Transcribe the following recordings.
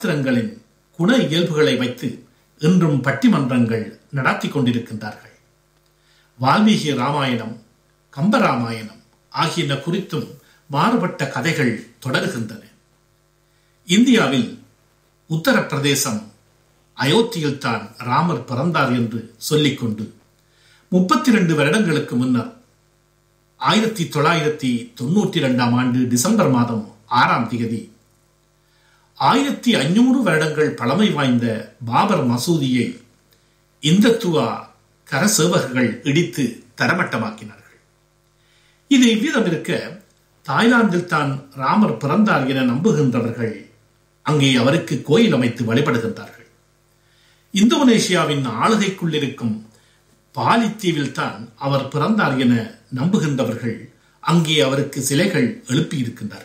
பாத்திரங்களின் குண இயல்புகளை வைத்து இன்றும் பட்டிமன்றங்கள் நடத்தி கொண்டிருக்கின்றார்கள் வால்மீகி ராமாயணம் கம்பராமாயணம் ஆகியன குறித்தும் மாறுபட்ட கதைகள் தொடர்கின்றன இந்தியாவில் உத்தரப்பிரதேசம் அயோத்தியில்தான் ராமர் பிறந்தார் என்று சொல்லிக்கொண்டு முப்பத்தி ரெண்டு வருடங்களுக்கு முன்னர் ஆயிரத்தி தொள்ளாயிரத்தி தொண்ணூற்றி இரண்டாம் ஆண்டு டிசம்பர் மாதம் ஆறாம் தேதி ஆயிரத்தி ஐநூறு வருடங்கள் பழமை வாய்ந்த பாபர் மசூதியை இந்தத்துவா கரசேவகர்கள் இடித்து தரமட்டமாக்கினார்கள் இது இவ்விதம் இருக்க தாய்லாந்தில் தான் ராமர் பிறந்தார் என நம்புகின்றவர்கள் அங்கே அவருக்கு கோயில் அமைத்து வழிபடுகின்றார்கள் இந்தோனேஷியாவின் ஆளுகைக்குள் இருக்கும் பாலித்தீவில் தான் அவர் பிறந்தார் என நம்புகின்றவர்கள் அங்கே அவருக்கு சிலைகள் எழுப்பியிருக்கின்றார்கள்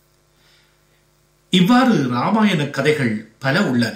இவ்வாறு ராமாயண கதைகள் பல உள்ளன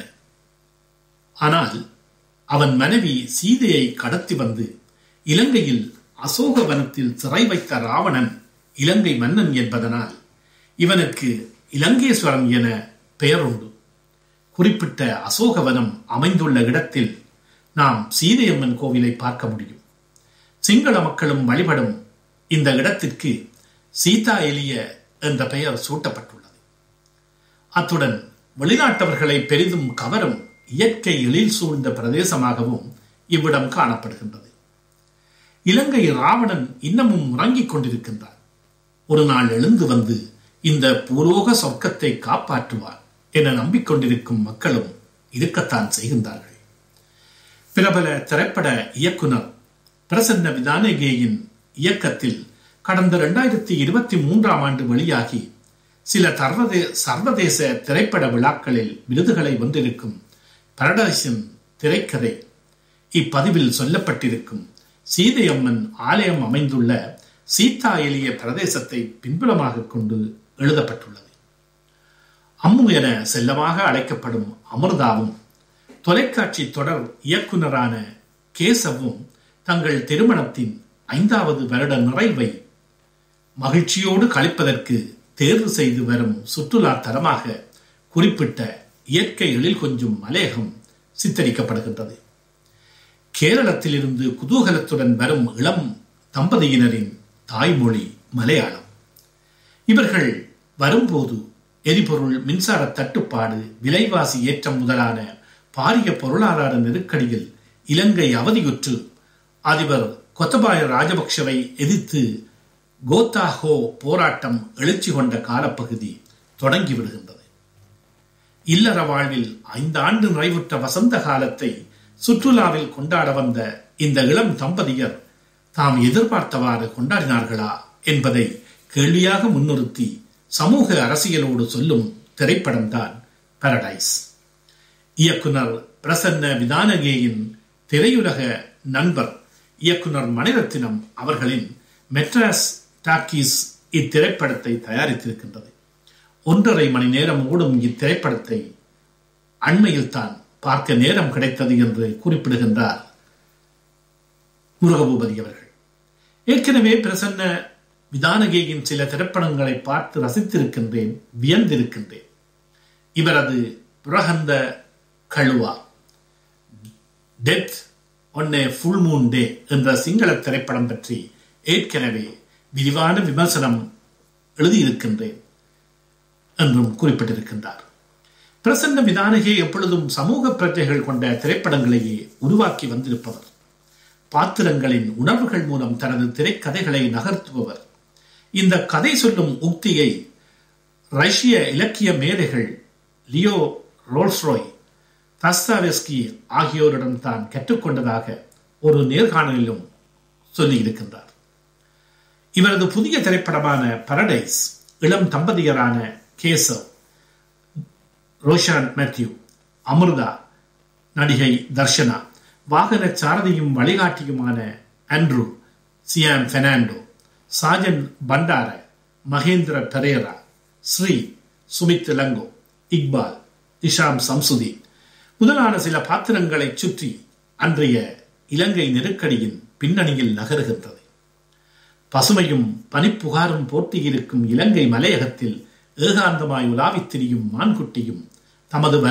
ஆனால் அவன் மனைவி சீதையை கடத்தி வந்து இலங்கையில் அசோகவனத்தில் சிறை வைத்த ராவணன் இலங்கை மன்னன் என்பதனால் இவனுக்கு இலங்கேஸ்வரன் என பெயர் உண்டு குறிப்பிட்ட அசோகவனம் அமைந்துள்ள இடத்தில் நாம் சீதையம்மன் கோவிலை பார்க்க முடியும் சிங்கள மக்களும் வழிபடும் இந்த இடத்திற்கு சீதா எலிய என்ற பெயர் சூட்டப்பட்டுள்ளது அத்துடன் வெளிநாட்டவர்களை பெரிதும் கவரும் இயற்கை எழில் சூழ்ந்த பிரதேசமாகவும் இவ்விடம் காணப்படுகின்றது இலங்கை ராவணன் இன்னமும் உறங்கிக் கொண்டிருக்கின்றார் ஒரு நாள் எழுந்து வந்து இந்த பூலோக சொர்க்கத்தை காப்பாற்றுவார் என நம்பிக்கொண்டிருக்கும் மக்களும் இருக்கத்தான் செய்கின்றார்கள் பிரபல திரைப்பட இயக்குனர் பிரசன்ன விதானகேயின் இயக்கத்தில் கடந்த இரண்டாயிரத்தி இருபத்தி மூன்றாம் ஆண்டு வெளியாகி சில தர்வதே சர்வதேச திரைப்பட விழாக்களில் விருதுகளை வென்றிருக்கும் பரடைசின் திரைக்கதை இப்பதிவில் சொல்லப்பட்டிருக்கும் சீதையம்மன் ஆலயம் அமைந்துள்ள சீதா எளிய பிரதேசத்தை பின்புலமாக கொண்டு எழுதப்பட்டுள்ளது அம்மு என செல்லமாக அழைக்கப்படும் அமிர்தாவும் தொலைக்காட்சி தொடர் இயக்குனரான கேசவும் தங்கள் திருமணத்தின் ஐந்தாவது வருட நிறைவை மகிழ்ச்சியோடு கழிப்பதற்கு தேர்வு செய்து வரும் சுற்றுலா தரமாக குறிப்பிட்ட இயற்கை எழில் கொஞ்சம் மலையகம் சித்தரிக்கப்படுகின்றது கேரளத்திலிருந்து குதூகலத்துடன் வரும் இளம் தம்பதியினரின் தாய்மொழி மலையாளம் இவர்கள் வரும்போது எரிபொருள் மின்சார தட்டுப்பாடு விலைவாசி ஏற்றம் முதலான பாரிய பொருளாதார நெருக்கடியில் இலங்கை அவதியுற்று அதிபர் கொத்தபாய ராஜபக்ஷவை எதிர்த்து கோத்தாஹோ போராட்டம் எழுச்சி கொண்ட காலப்பகுதி தொடங்கிவிடுகின்றது இல்லற வாழ்வில் ஐந்து ஆண்டு நிறைவுற்ற வசந்த காலத்தை சுற்றுலாவில் கொண்டாட வந்த இந்த இளம் தம்பதியர் தாம் எதிர்பார்த்தவாறு கொண்டாடினார்களா என்பதை கேள்வியாக முன்னிறுத்தி சமூக அரசியலோடு சொல்லும் திரைப்படம்தான் பாரடைஸ் இயக்குனர் பிரசன்ன விதானகேயின் திரையுலக நண்பர் இயக்குனர் மணிரத்தினம் அவர்களின் மெட்ராஸ் டாக்கீஸ் இத்திரைப்படத்தை தயாரித்திருக்கின்றது ஒன்றரை மணி நேரம் ஓடும் இத்திரைப்படத்தை அண்மையில் தான் பார்க்க நேரம் கிடைத்தது என்று குறிப்பிடுகின்றார் முருகபூபதி அவர்கள் ஏற்கனவே பிரசன்ன விதானகேயின் சில திரைப்படங்களை பார்த்து ரசித்திருக்கின்றேன் வியந்திருக்கின்றேன் இவரது Purahanda Kaluwara death on a full moon day என்ற சிங்கள திரைப்படம் பற்றி ஏற்கனவே விரிவான விமர்சனம் எழுதியிருக்கின்றேன் என்றும் குறிப்பிட்டிருக்கின்றார் பிரசன்ன விதானகே எப்பொழுதும் சமூக பிரஜைகள் கொண்ட திரைப்படங்களையே உருவாக்கி வந்திருப்பவர் பாத்திரங்களின் உணர்வுகள் மூலம் தனது திரைக்கதைகளை நகர்த்துபவர் இந்த கதை சொல்லும் உக்தியை ரஷ்ய இலக்கிய மேதைகள் லியோ ரோல்ஸ்ரோய் தஸ்தாவெஸ்கி ஆகியோரிடம் தான் கற்றுக்கொண்டதாக ஒரு நேர்காணலிலும் சொல்லியிருக்கின்றார் இவரது புதிய திரைப்படமான பரடைஸ் இளம் தம்பதியரான கேசவ் ரோஷான் மேத்யூ அமிர்தா நடிகை தர்ஷனா வாகன சாரதியும் வழிகாட்டியுமான அண்ட்ரூ சியாம் பெர்னாண்டோ சாஜன் பண்டார மகேந்திர பெரேரா ஸ்ரீ சுமித் லங்கோ இக்பால் இஷாம் சம்சுதீன் முதலான சில பாத்திரங்களை சுற்றி அன்றைய இலங்கை நெருக்கடியின் பின்னணியில் நகருகின்றது பசுமையும் பனிப்புகாரும் போட்டியிருக்கும் இலங்கை மலையகத்தில் ஏகாந்தமாய் உலாவித் திரியும் மான்குட்டியும் தமது